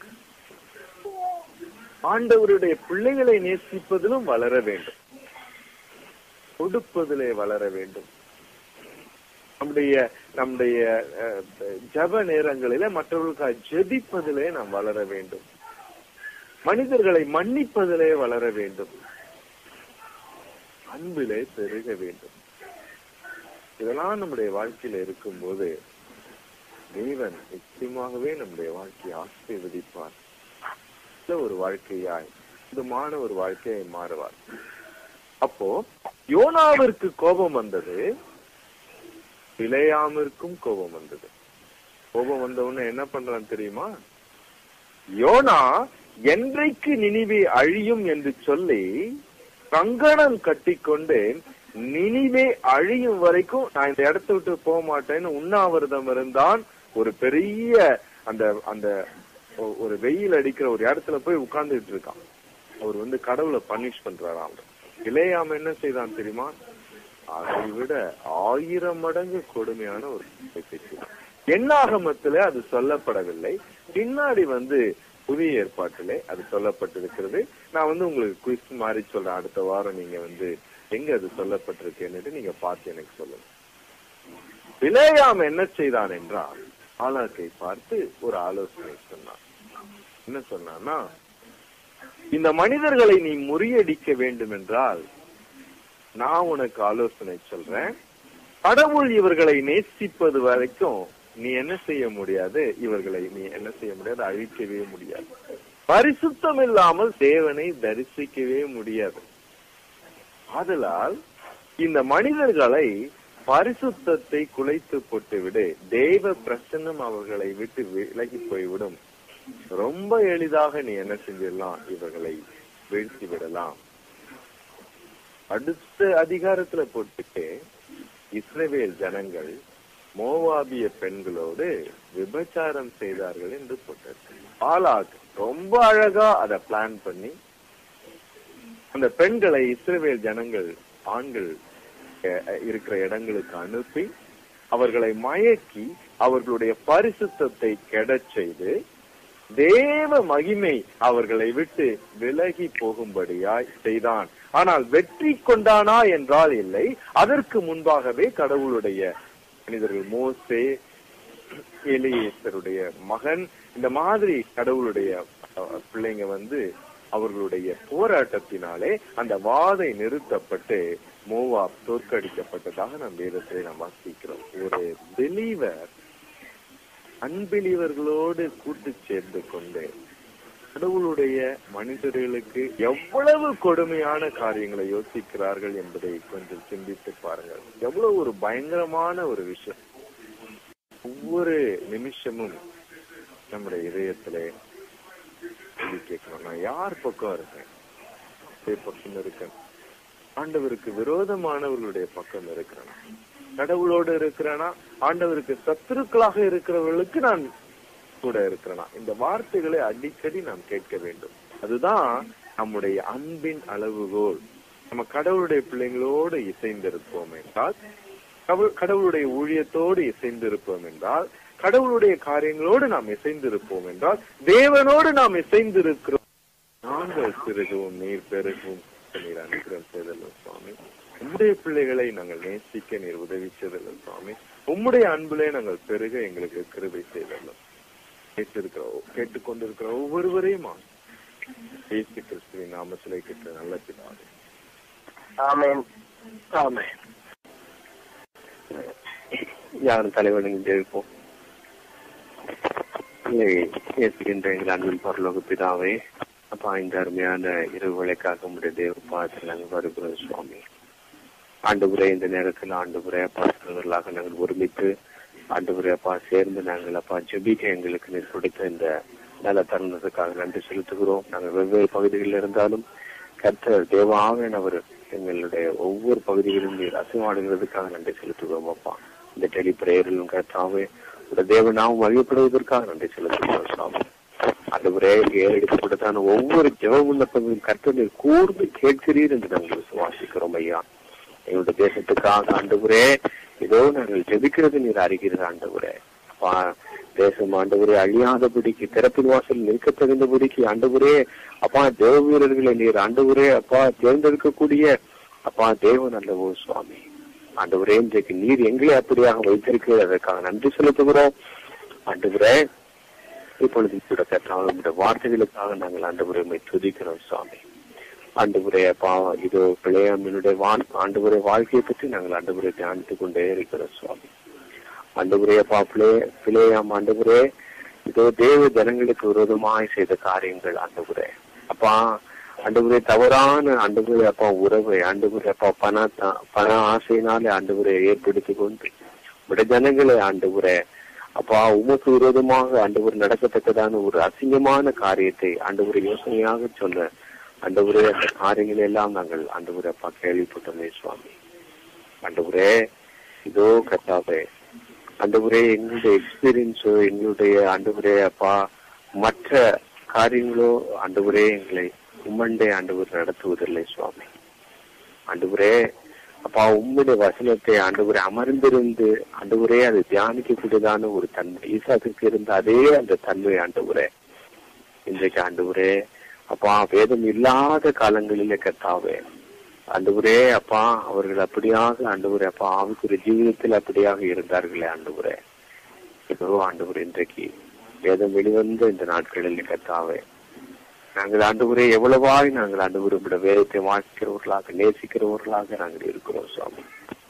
ஆண்டவருடைய பிள்ளைகளை நேசிப்பதிலும் வளர வேண்டும் கொடுப்பதிலே வளர வேண்டும் நம்முடைய நம்முடைய அஹ், ஜெப நேரங்களிலே மற்றவர்களுக்காக ஜெபிப்பதிலே நாம் வளர வேண்டும் மனிதர்களை மன்னிப்பதிலே வளர வேண்டும் அன்பிலே பெருக வேண்டும் இதெல்லாம் நம்முடைய வாழ்க்கையில இருக்கும்போது தேவன் நிச்சயமாகவே நம்முடைய வாழ்க்கையை ஆசீர்வதிப்பார் நல்ல ஒரு வாழ்க்கையாய் சுத்தமான ஒரு வாழ்க்கையை மாறுவார் அப்போ யோனாவிற்கு கோபம் வந்தது பிழையாமிற்கும் கோபம் வந்தது கோபம் வந்த உடனே என்ன பண்றான் தெரியுமா யோனா என்றைக்கு நினிவே அழியும் என்று சொல்லி கங்கணம் கட்டிக்கொண்டு நினிவே அழியும் வரைக்கும் நான் இந்த இடத்த விட்டு போக மாட்டேன்னு உண்ணாவிரதம் இருந்தான் ஒரு பெரிய அந்த அந்த ஒ- ஒரு வெயில் அடிக்கிற ஒரு இடத்துல போய் உட்கார்ந்துட்டு இருக்கான் அவர் வந்து கடவுளை பனிஷ் பண்றாராம் இளையாம என்ன செய்தான் தெரியுமா அதை விட ஆயிரம் மடங்கு கொடுமையான ஒரு குற்றத்தை செய்தான். எண்ணாகமத்திலே அது சொல்லப்படவில்லை பின்னாடி வந்து புதிய ஏற்பாட்டிலே அது சொல்லப்பட்டிருக்கிறது நான் வந்து உங்களுக்கு குவிஸ் மாதிரி சொல்றேன் அடுத்த வாரம் நீங்க வந்து எங்க அது சொல்லப்பட்டிருக்குன்னு நீங்க பார்த்து எனக்கு சொல்லுங்க விலேயாம் என்ன செய்தான் என்றால் ஆலாக்கை பார்த்து ஒரு ஆலோசனை சொன்னான் என்ன சொன்னான்னா இந்த மனிதர்களை நீ முறியடிக்க வேண்டும் என்றால் நான் உனக்கு ஆலோசனை சொல்றேன் கடவுள் இவர்களை நேசிப்பது வரைக்கும் நீ என்ன செய்ய முடியாது இவர்களை நீ என்ன செய்ய முடியாது அழிக்கவே முடியாது பரிசுத்தம் இல்லாமல் தேவனை தரிசிக்கவே முடியாது ஆதலால் இந்த மனிதர்களை பரிசுத்தத்தை குலைத்து போட்டுவிடு தேவ பிரசன்னம் அவர்களை விட்டு விலகி போய்விடும் ரொம்ப எளிதாக நீ என்ன செஞ்சிடலாம் இவர்களை வீழ்த்தி விடலாம் அடுத்த அதிகாரத்துல போட்டுட்டு இஸ்ரவேல் ஜனங்கள் மோவாபிய பெண்களோடு விபச்சாரம் செய்தார்கள் என்று போட்டிருக்கு பாலாக் ரொம்ப அழகா அதை பிளான் பண்ணி அந்த பெண்களை இஸ்ரவேல் ஜனங்கள் ஆண்கள் அஹ், இருக்கிற இடங்களுக்கு அனுப்பி அவர்களை மயக்கி அவர்களுடைய பரிசுத்தத்தை கெடச் செய்து தேவ மகிமை அவர்களை விட்டு விலகி போகும்படியாய் செய்தான் ஆனால் வெற்றி கொண்டானா என்றால் இல்லை அதற்கு முன்பாகவே கடவுளுடைய மனிதர்கள் மோசே எலியேசருடைய மகன் இந்த மாதிரி கடவுளுடைய அஹ், பிள்ளைங்க வந்து அவர்களுடைய போராட்டத்தினாலே அந்த வாதை நிறுத்தப்பட்டு மோவாப் தோற்கடிக்கப்பட்டதாக நம் வேதத்திலே நாம் வாசிக்கிறோம் ஒரு பிலீவர் அன்பிலீவர்களோடு கூட்டு சேர்ந்து கொண்டு கடவுளுடைய மனிதர்களுக்கு எவ்வளவு கொடுமையான காரியங்களை யோசிக்கிறார்கள் என்பதை கொஞ்சம் சிந்தித்து பாருங்கள் எவ்வளவு ஒரு பயங்கரமான ஒரு விஷயம் ஒவ்வொரு நிமிஷமும் நம்முடைய இதயத்திலே கேள்வி கேட்கணும் நான் யார் பக்கம் இருக்கேன் இதே பக்கம் இருக்கேன் ஆண்டவருக்கு விரோதமானவர்களுடைய பக்கம் இருக்கிறேனா கடவுளோடு இருக்கிறேனா ஆண்டவருக்கு சத்துருக்களாக இருக்கிறவர்களுக்கு நான் கூட இருக்கிறேனா இந்த வார்த்தைகளை அடிக்கடி நாம் கேட்க வேண்டும் அதுதான் நம்முடைய அன்பின் அளவுகோல் நம்ம கடவுளுடைய பிள்ளைங்களோடு இசைந்திருப்போம் என்றால் கடவுள்- கடவுளுடைய ஊழியத்தோடு இசைந்திருப்போம் என்றால் கடவுளுடைய காரியங்களோடு நாம் இசைந்திருப்போம் என்றால் தேவனோடு நாம் இசைந்திருக்கிறோம் நாங்கள் சிறுகவும் நீர் பெருகவும் நீர் அனுகிரகம் செய்தல்ல சுவாமி உம்முடைய பிள்ளைகளை நாங்கள் நேசிக்க நீர் உதவி செய்தல்ல சுவாமி உம்முடைய அன்பிலே நாங்கள் பெருக எங்களுக்கு கிருபை செய்தல்ல கேட்டிருக்கிற கேட்டுக்கொண்டிருக்கிற ஒவ்வொருவரையும் இயேசு கிறிஸ்துவின் நாமத்திலே கேட்ட நல்ல பிதாவே ஆமென் ஆமென் யாரும் தலைவனுக்கு ஜெயிப்போம் ஏற்றுகின்ற எங்கள் அன்பின் பரலோக பிதாவே அப்பா இந்த அருமையான இரவுகளை காக்க முடிய தேவ பாதத்தில் நாங்கள் வருகிறோம் சுவாமி ஆண்டு இந்த நேரத்தில் ஆண்டு அப்பா சிறுவர்களாக நாங்கள் ஒருமித்து ஆண்டு அப்பா சேர்ந்து நாங்கள் அப்பா ஜெபிக்க எங்களுக்கு நீர் கொடுத்த இந்த நல்ல தருணத்துக்காக நன்றி செலுத்துகிறோம் நாங்கள் வெவ்வேறு பகுதிகளில் இருந்தாலும் கர்த்தர் தேவாவின் அவர் எங்களுடைய ஒவ்வொரு பகுதிகளிலும் நீர் அசைவாடுகிறதுக்காக நன்றி செலுத்துகிறோம் அப்பா இந்த டெலி பிரேயரிலும் கர்த்தாவே உடைய தேவ நாம் அறியப்படுவதற்காக நன்றி செலுத்துகிறோம் சுவாமி அதுவரே ஏறெடுக்கப்பட்டதான ஒவ்வொரு ஜெப விண்ணப்பங்களும் கர்த்தர் நீர் கூர்ந்து கேட்கிறீர் என்று நாங்கள் விசுவாசிக்கிறோம் ஐயா எங்களுடைய தேசத்துக்காக ஆண்டவரே இதோ நாங்கள் ஜெபிக்கிறது நீர் அறிகிறது ஆண்டவரே அப்பா தேசம் ஆண்டவரே அழியாதபடிக்கு திறப்பின் வாசல் நிற்க தகுந்தபடிக்கு ஆண்டவரே அப்பா தேவ வீரர்களை நீர் ஆண்டவரே அப்பா தேர்ந்தெடுக்கக்கூடிய அப்பா தேவன் அல்லவோ சுவாமி ஆண்டவரே இன்றைக்கு நீர் எங்களை அப்படியாக வைத்திருக்கிறது அதற்காக நன்றி செலுத்துகிறோம் ஆண்டவரே இப்பொழுது கூட கர்த்தாவே, உம்முடைய வார்த்தைகளுக்காக நாங்கள் ஆண்டவரை உம்மை துதிக்கிறோம் சுவாமி ஆண்டவரே அப்பா இதோ பிள்ளையாமினுடைய வாழ் ஆண்டவரே வாழ்க்கையை பற்றி நாங்கள் ஆண்டவரை தியானித்துக் கொண்டே இருக்கிறோம் சுவாமி ஆண்டவரே அப்பா பிள்ளை பிள்ளையாம் ஆண்டவரே இதோ தேவ ஜனங்களுக்கு விரோதமாய் செய்த காரியங்கள் ஆண்டவரே அப்பா ஆண்டவரே தவறான ஆண்டவரே அப்பா உறவை ஆண்டவரே அப்பா பண பண ஆசையினாலே ஆண்டவரை ஏற்படுத்திக் கொண்டு உடைய ஜனங்களை ஆண்டவரே அப்பா உமக்கு விரோதமாக ஆண்டவர் நடக்கத்தக்கதான ஒரு அசிங்கமான காரியத்தை ஆண்டவர் யோசனையாக சொன்ன ஆண்டவரே அந்த காரியங்களை எல்லாம் நாங்கள் ஆண்டவரே அப்பா கேள்விப்பட்டோமே சுவாமி ஆண்டவரே இதோ கத்தாவே ஆண்டவரே எங்களுடைய எக்ஸ்பீரியன்ஸோ எங்களுடைய ஆண்டவரே அப்பா மற்ற காரியங்களோ ஆண்டவரே எங்களை உம்மண்டே ஆண்டவர் நடத்துவதில்லை சுவாமி ஆண்டவரே அப்பா உம்முடைய வசனத்தை ஆண்டவரே அமர்ந்திருந்து ஆண்டவரே அது தியானிக்கக்கூடியதான ஒரு தன்மை ஈசாக்கு இருந்த அதே அந்த தன்மை ஆண்டவரே இன்றைக்கு ஆண்டவரே அப்பா வேதம் இல்லாத காலங்களிலே கத்தாவே ஆண்டவரே அப்பா அவர்கள் அப்படியாக ஆண்டவரே அப்பா ஆவுக்குரிய ஜீவிதத்தில் அப்படியாக இருந்தார்களே ஆண்டவரே ஏதோ ஆண்டவர் இன்றைக்கு வேதம் வெளிவந்த இந்த நாட்களில் கத்தாவே நாங்கள் ஆண்டவரே எவ்வளவாய் நாங்கள் ஆண்டவர் உம்முடைய வேதத்தை வாசிக்கிறவர்களாக நேசிக்கிறவர்களாக நாங்கள் இருக்கிறோம் சுவாமி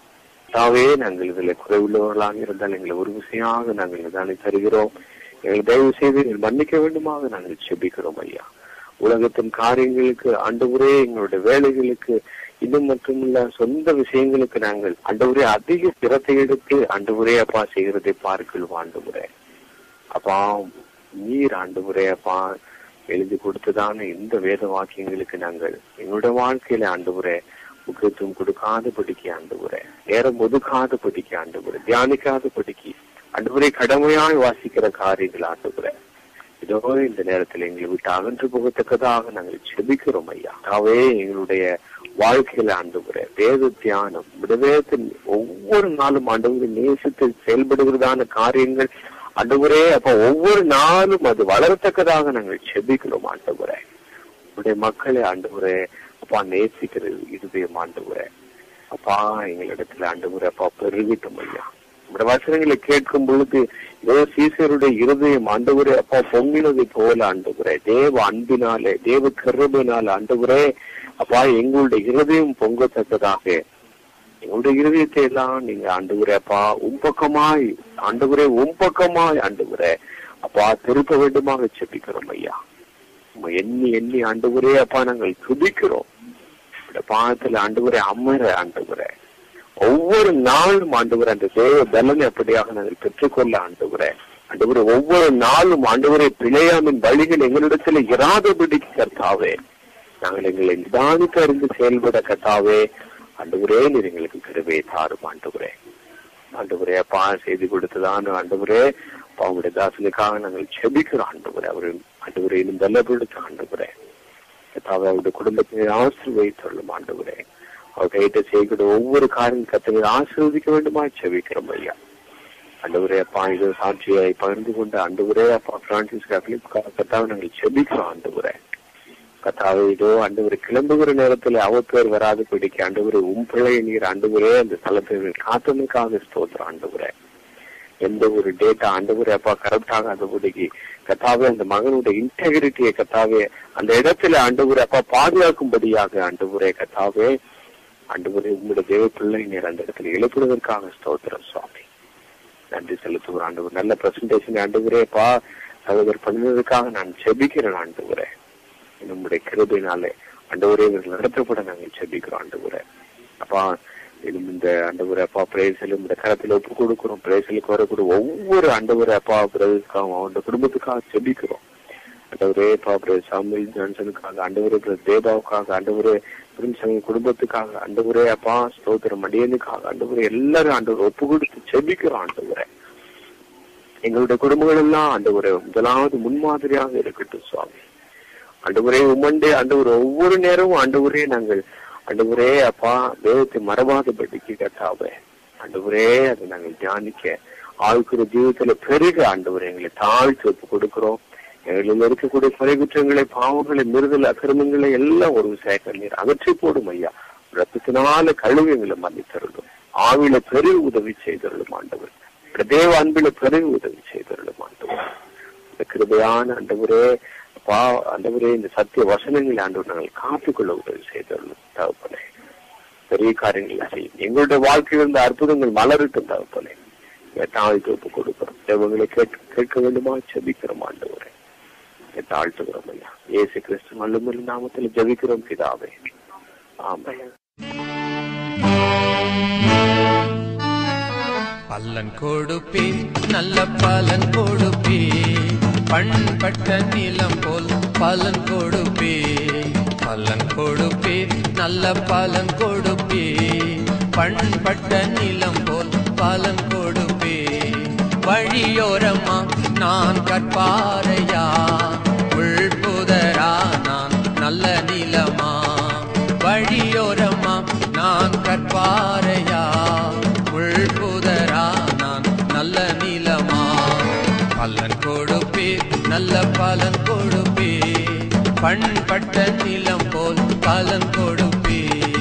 தாவே நாங்கள் இதில் குறைவுள்ளவர்களாக இருந்தால் எங்களை ஒரு விஷயமாக நாங்கள் நிதானி தருகிறோம் எங்களை தயவு செய்து நீங்கள் மன்னிக்க வேண்டுமாக நாங்கள் செபிக்கிறோம் ஐயா உலகத்தின் காரியங்களுக்கு ஆண்டவரே எங்களுடைய வேலைகளுக்கு இன்னும் மட்டுமல்ல சொந்த விஷயங்களுக்கு நாங்கள் ஆண்டவரே அதிக சிரத்தை எடுத்து ஆண்டவரே அப்பா செய்கிறதை பார்க்கிறோம் ஆண்டவரே அப்பா நீர் ஆண்டவரே அப்பா எழுதி கொடுத்ததான இந்த வேத வாக்கியங்களுக்கு நாங்கள் எங்களுடைய வாழ்க்கையில ஆண்டவரே முக்கியத்துவம் கொடுக்காதபடிக்கு ஆண்டவரே நேரம் ஒதுக்காதபடிக்கு ஆண்டவரே தியானிக்காதபடிக்கு ஆண்டவரே கடமையாய் வாசிக்கிற காரியங்கள் ஆண்டவரே இதோ இந்த நேரத்தில் எங்களை விட்டு அகன்று போகத்தக்கதாக நாங்கள் செபிக்கிறோம் ஐயா அவே எங்களுடைய வாழ்க்கையில ஆண்டவரே வேத தியானம் விடவேதத்தின் ஒவ்வொரு நாளும் ஆண்டவரை நேசித்து செயல்படுகிறதான காரியங்கள் ஆண்டவரே அப்ப ஒவ்வொரு நாளும் அது வளரத்தக்கதாக நாங்கள் செபிக்கிறோம் ஆண்டவரே உடைய மக்களை ஆண்டவரே அப்பா நேசிக்கிற இருதயம் ஆண்டவரே அப்பா எங்களிடத்துல ஆண்டவரே அப்பா பெருகிட்டும் ஐயா உடைய வசனங்களை கேட்கும் பொழுது ஏதோ சீசருடைய இருதயம் ஆண்டவரே அப்பா பொங்கினதை போல ஆண்டவரே தேவ அன்பினாலே தேவ கருபினால ஆண்டவரே அப்பா எங்களுடைய இருதயம் பொங்கத்தக்கதாக எங்களுடைய இருதயத்தை எல்லாம் நீங்க ஆண்டவரே அப்பா உம்பக்கமாய் ஆண்டவரே உம்பக்கமாய் ஆண்டவரே அப்பா திருப்ப வேண்டுமாக செபிக்கிறோம் ஐயா உம்மை எண்ணி எண்ணி ஆண்டவரே அப்பா நாங்கள் துதிக்கிறோம் இந்த பாதத்துல ஆண்டவரே அமர ஆண்டவரே ஒவ்வொரு நாளும் ஆண்டவரே அந்த தேவ பலனை அப்படியாக நாங்கள் பெற்றுக்கொள்ள ஆண்டவரே ஆண்டவரே ஒவ்வொரு நாளும் ஆண்டவரே பிழையாமின் வழிகள் எங்களிடத்துல இராதபடி கர்த்தாவே நாங்கள் எங்களை நிதானித்து அறிந்து செயல்பட கர்த்தாவே ஆண்டவரே நீர் எங்களுக்கு கிருபையை தாரும் ஆண்டவரே ஆண்டவரே அப்பா செய்தி கொடுத்ததான் ஆண்டவரே அப்பா உங்களுடைய தாசனுக்காக நாங்கள் செபிக்கிறோம் ஆண்டவரே அவர் ஆண்டவரே இன்னும் பலப்படுத்த ஆண்டவரே கர்த்தாவே அவருடைய குடும்பத்தை ஆசீர்வதித்துள்ளும் ஆண்டவரே அவர் கையிட்ட செய்கிற ஒவ்வொரு காரியம் கத்தனை ஆசீர்வதிக்க வேண்டுமா செபிக்கிறோம் ஐயா ஆண்டவரே அப்பா இது சாட்சியாய் பகிர்ந்து கொண்டு ஆண்டவரே அப்பா பிரான்சிஸ் கேத்தலிக் கத்தாவை நாங்கள் செபிக்கிறோம் ஆண்டவரே கத்தாவை இதோ ஆண்டவர் கிளம்புகிற நேரத்துல அவப்பேர் வராது பிடிக்க ஆண்டவரே உம் பிள்ளைய நீர் ஆண்டவரே அந்த ஸ்தலத்தை காத்தனுக்காக ஸ்தோத்திரம் ஆண்டவரே எந்த ஒரு டேட்டா ஆண்டவரே அப்பா கரெக்ட் ஆகாதபடிக்கு கத்தாவே அந்த மகனுடைய இன்டெகிரிட்டியை கத்தாவே அந்த இடத்துல ஆண்டவரே அப்பா பாதுகாக்கும்படியாக ஆண்டவரே கத்தாவே ஆண்டவரே உங்களுடைய தேவ பிள்ளை நீர் அந்த இடத்துல எழுப்புவதற்காக ஸ்தோத்திரம் சுவாமி நன்றி செலுத்துவோம் ஆண்டவர் நல்ல பிரசன்டேஷன் ஆண்டவரே அப்பா சகோதரர் பண்ணுவதற்காக நான் செபிக்கிறேன் ஆண்டவரே நம்முடைய கிருபையினாலே ஆண்டவரே இவர்கள் நடத்தப்பட நாங்கள் செபிக்கிறோம் ஆண்டவரே அப்பா இன்னும் இந்த ஆண்டவரே அப்பா பிரேசலும் இந்த கரத்துல ஒப்பு கொடுக்கிறோம் பிரேசலுக்கு வரக்கூடிய ஒவ்வொரு ஆண்டவரே அப்பா பிரதேசக்காகவும் அவனுடைய குடும்பத்துக்காக செபிக்கிறோம் ஆண்டவரே அப்பா பிரதேச சாமுவேல் ஜான்சனுக்காக ஆண்டவரே பிரதேச தேவாவுக்காக ஆண்டவரே பிரின்சங்க குடும்பத்துக்காக ஆண்டவரே அப்பா ஸ்தோத்திரம் மடியனுக்காக ஆண்டவரே எல்லாரும் ஆண்டவர் ஒப்பு கொடுத்து செபிக்கிறோம் ஆண்டவரே எங்களுடைய குடும்பங்கள் எல்லாம் ஆண்டவரே முதலாவது முன்மாதிரியாக இருக்கட்டும் சுவாமி ஆண்டவரே உமண்டே ஆண்டவர் ஒவ்வொரு நேரமும் ஆண்டவரே நாங்கள் ஆண்டவரே அப்பா வேதத்தை மறவாதபடிக்கு கட்டாவே ஆண்டவரே அதை நாங்கள் தியானிக்க ஆழ்கிற ஜீவிதத்துல பெருக ஆண்டவரே எங்களை தாழ்த்தி ஒப்பு கொடுக்கிறோம் எங்களில் இருக்கக்கூடிய குறை குற்றங்களை பாவங்களை மிருதல் அக்கிரமங்களை எல்லாம் ஒரு சேகர் நீர் அகற்றி போடும் ஐயா ரத்தத்தினால கழுவி எங்களை மன்னித்தருளும் ஆவில பெருகு உதவி செய்தருளும் ஆண்டவர் தேவ அன்பில பெருகு உதவி செய்தருளும் ஆண்டவர் இந்த கிருபையான ஆண்டவரே பா ஆண்டவரே இந்த சத்திய வசனங்களை ஆண்டவர் நாங்கள் காத்துக்கொள்ள உதவி செய்தருளும் தகப்பனே பெரிய காரியங்களை செய்யும் எங்களுடைய வாழ்க்கையில் இருந்த அற்புதங்கள் மலரட்டும் தகப்பனே தாழ்த்து ஒப்பு கொடுக்கிறோம் தேவங்களை கேட்க கேட்க வேண்டுமா செபிக்கிறோம் ஆண்டவரே தாழ்த்துகிறோம் ஐயா ஏசு கிறிஸ்து வல்லுமல் நாமத்தில் ஜபிக்கிறோம் பிதாவே ஆமே பல்லன் கொடுப்பே நல்ல பலன் கொடுப்பே பண்பட்ட நிலம் போல் பலன் கொடுப்பே பலன் கொடுப்பே நல்ல பலன் கொடுப்பே பண்பட்ட நிலம் போல் பலன் கொடுப்பே வழியோரமா நான் கற்பாரையா உள்புதரா நான் நல்ல நிலமா வழியோரமா நான் கற்பாரையா உள்புதரா நான் நல்ல நிலமா பலன் கொடுப்பே நல்ல பலன் கொடுப்பே பண்பட்ட நிலம் போல் பலன் கொடுப்பே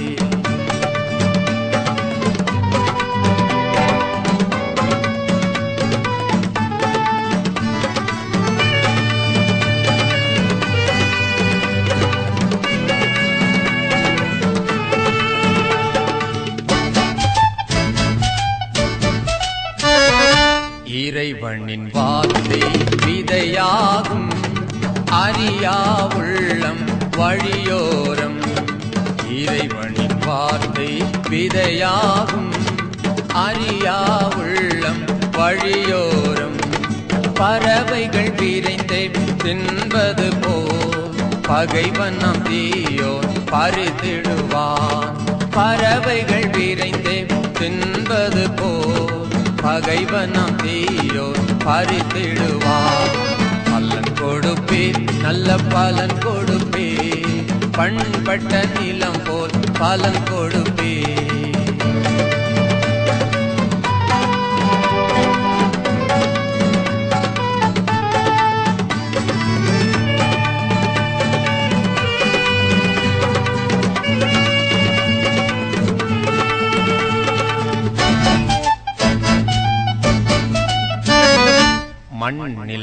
இறைவனின் வார்த்தை விதையாகும் அறியா உள்ளம் வழியோரம் இறைவனின் வார்த்தை விதையாகும் அறியா உள்ளம் வழியோரம் பறவைகள் விரைந்தே தின்பது போல் பகைவன் நம் தீயோர் பறித்திடுவான் பறவைகள் விரைந்தே தின்பது போல் பகைவன் நம் தீயோர் பறித்திடுவான் பலன் கொடுப்பே நல்ல பலன் கொடுப்பே பண்பட்ட நிலம் போல் பலன் கொடுப்பே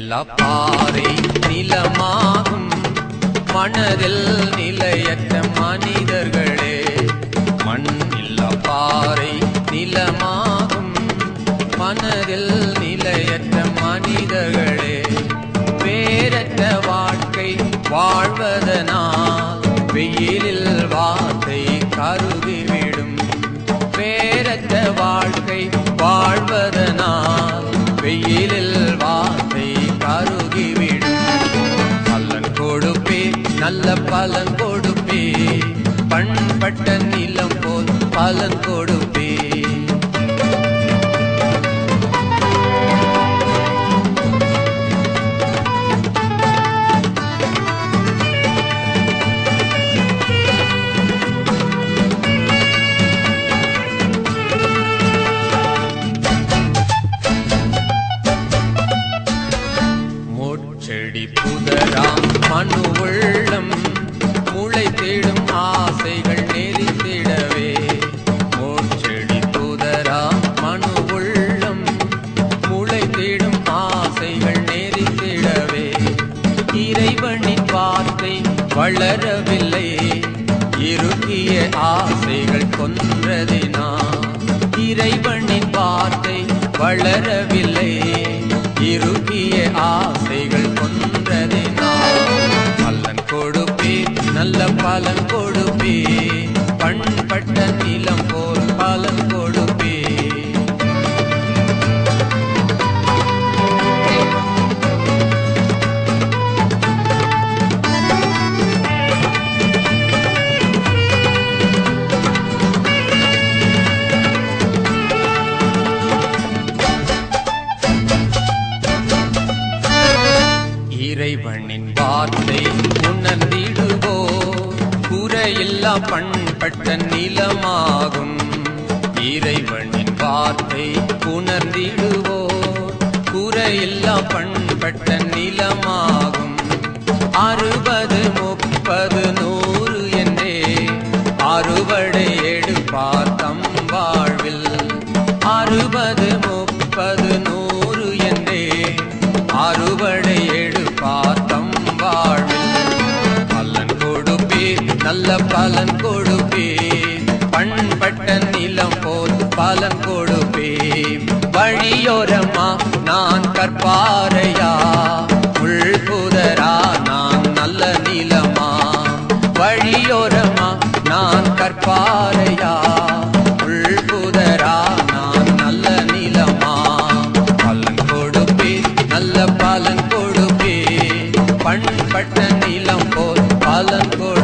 மண்ணில்லா பாறை நிலமாகும் மனதில் நிலையற்ற மனிதர்களே மண்ணில்லா பாறை நிலமாகும் மனதில் நிலையற்ற மனிதர்களே வேறற்ற வாழ்க்கை வாழ்வதனால் வெயிலில் வார்த்தை கருகிவிடும் வேறற்ற வாழ்க்கை வாழ்வதனால் வெயிலில் வார்த்தை கருகிவிடும் பலன் கொடுப்பே நல்ல பலன் கொடுப்பே பண்பட்ட நிலம் போல் பலன் கொடுப்பே முட்செடி புதராம் மனு உள்ளம் முளை தேடும் ஆசைகள் நெறித்திடவே முட்செடி புதராம் மனு உள்ளம் முளை தேடும் ஆசைகள் நெறித்திடவே இறைவனின் வார்த்தை வளரவில்லை இறுகிய ஆசைகள் கொன்றதினா இறைவனின் வார்த்தை வளரவில்லை இறுகிய ஆசைகள் கொன்றதினா பலன் கொடுப்பே நல்ல பலன் கொடுப்பே பண்பட்ட நிலம் போல் பலன் கொடுப்பே இறைவனின் வார்த்தை உணர்ந்திடுவோ குறையில்லா பண்பட்ட நிலமாகும் இறைவனின் வார்த்தை உணர்ந்திடுவோ குறையில்லா பண்பட்ட நிலமாகும் அறுபது முப்பது நூறு என்றே அறுவடை எடுப்பார் தம் வாழ்வில் அறுபது முப்பது நூறு என்றே அறுவடை எடுப்பார் தம் வாழ்வில் பலன் கொடுப்பே நல்ல பலன் கொடுப்பே பண்பட்ட நிலம் போல் பலன் கொடுப்பே வழியோரமா நான் கற்பாரையா உள்புதரா நான் நல்ல நிலமா வழியோரமா நான் கற்பாரையா உள்புதரா நான் நல்ல நிலமா பலன் கொடுப்பே நல்ல பலன் கொடுப்பே பண்பட்ட நிலம் போல் பலன் கொடு